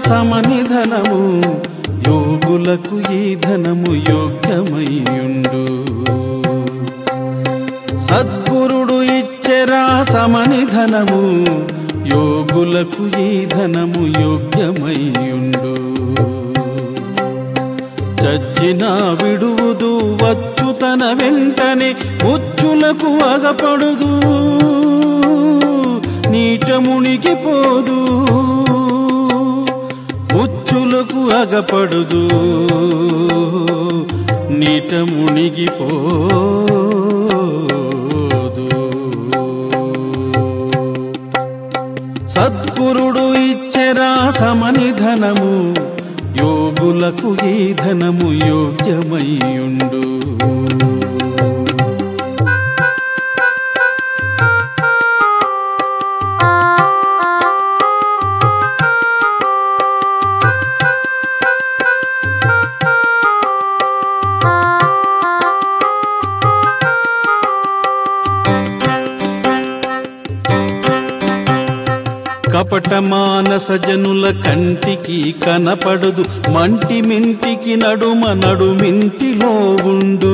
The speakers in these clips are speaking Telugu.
సమనిధనము యోగులకు ఈ ధనము యోగ్యమయ్యుండు సద్గురుడు ఇచ్చెరా సమనిధనము యోగులకు ఈ ధనము యోగ్యమయ్యుండు చచ్చిన విడువుదు వచ్చు తన వెంటనే ఉచ్చులకు అగపడుదు నీట మునిగిపోదు ఉచ్చులకు అగపడుదు నీట మునిగిపోదు సద్గురుడు ఇచ్చెరా సమనిధనము యోగులకు ఈ ధనము యోగ్యమయ్యుండు కపట మానస జనుల కంటికి కనపడదు మంటి మింటికి నడుమ నడుమింటిలో ఉండు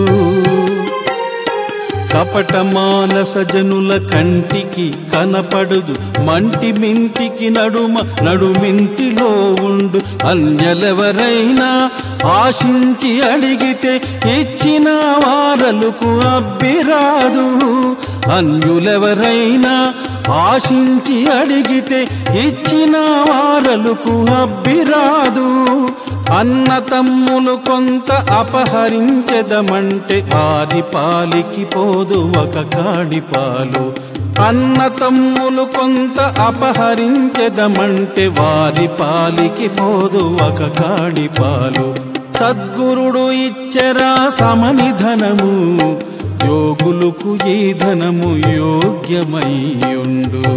కపట మానస జనుల కంటికి కనపడదు మంటి మింటికి నడుమ నడుమింటిలో ఉండు అన్యలెవరైనా ఆశించి అడిగితే ఇచ్చిన వారలకు అబ్బిరాదు అన్యులెవరైనా ఆశించి అడిగితే ఇచ్చిన వారలకు అబ్బిరాదు అన్న తమ్ములు కొంత అపహరించెదమంటే ఆది పాలికి పోదు ఒక కాడి పాలు అన్న తమ్ములు కొంత అపహరించెదమంటే వారి పాలికి పోదు ఒక కాడి పాలు సద్గురుడు ఇచ్చెరా సమనిధనము యోగులకు ఈ ధనము యోగ్యమయ్యుండు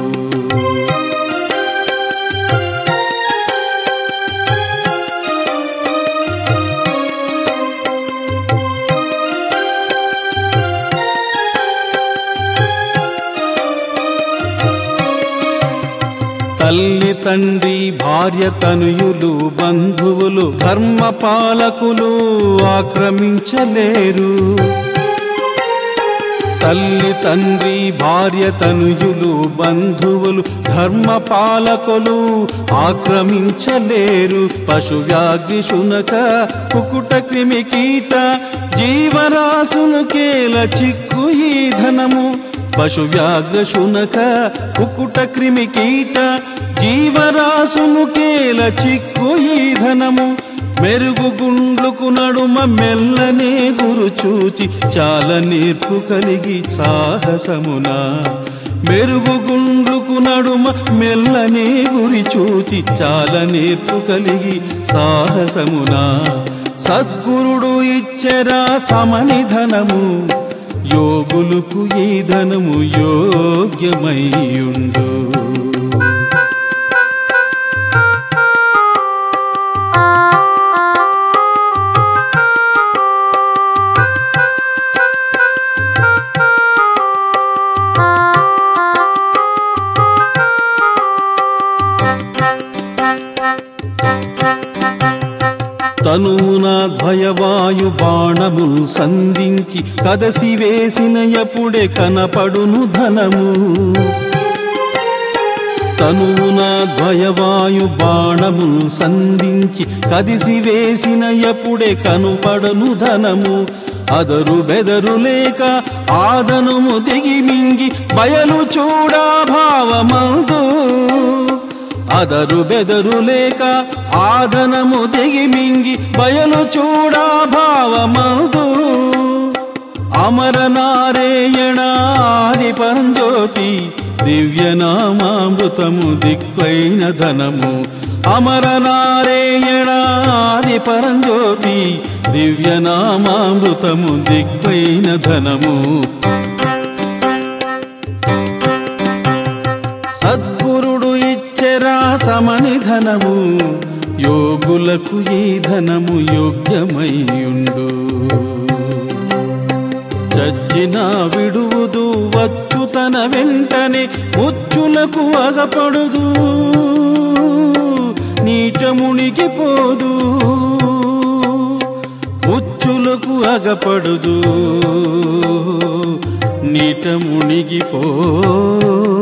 తల్లి తండ్రి భార్య తనుయులు బంధువులు ధర్మ పాలకులు ఆక్రమించలేరు తల్లి తండ్రి భార్య తనుయులు బంధువులు ధర్మ పాలకులు ఆక్రమించలేరు పశు వ్యాఘ్రి శునక కుకుట క్రిమి కీట జీవరాశులు కేల చిక్కు ఈ ధనము పశు వ్యాఘ్ర శునక కుకుట క్రిమి కీట జీవరాశులు కేల చిక్కు ఈ ధనము మెరుగు గుండ్లుకు నడుమ మెల్లనే గురు చూచి చాలా నేర్పు కలిగి సాహసమున మెరుగు గుండ్లుకు నడుమ మెల్లనే గురి చూచి చాలా నేర్పు కలిగి సాహసమున సద్గురుడు ఇచ్చెరా సమనిధనము యోగులకు ఈ ధనము యోగ్యమయ్యుండు తనువున ద్వయవాయు బాణములు సంధించి కదసి వేసిన ఎప్పుడే కనపడును ధనము తనువున ద్వయవాయు బాణములు సంధించి కదిసి వేసిన ఎప్పుడే కనుపడను ధనము అదరు బెదరు లేక ఆదనుము దిగి మింగి బయలు చూడా భావమందు అదరు బెదరు లేక ఆదనము దిగి మింగి బయలు చూడా భావమందు అమర నారాయణ ఆది పరంజ్యోతి దివ్యనామామృతము దిక్వైన ధనము అమర నారాయణ ఆది పరంజ్యోతి దివ్యనామామృతము దిక్వైన ధనము సద్గురుడు ఇచ్చెరా సమని ధనము యోగులకు ఈ ధనము యోగ్యమయ్యుండు చచ్చిన విడువుదు వచ్చు తన వెంటనే ముచ్చులకు అగపడుదు నీట మునిగిపోదు ఉచ్చులకు అగపడుదు నీట మునిగిపోదు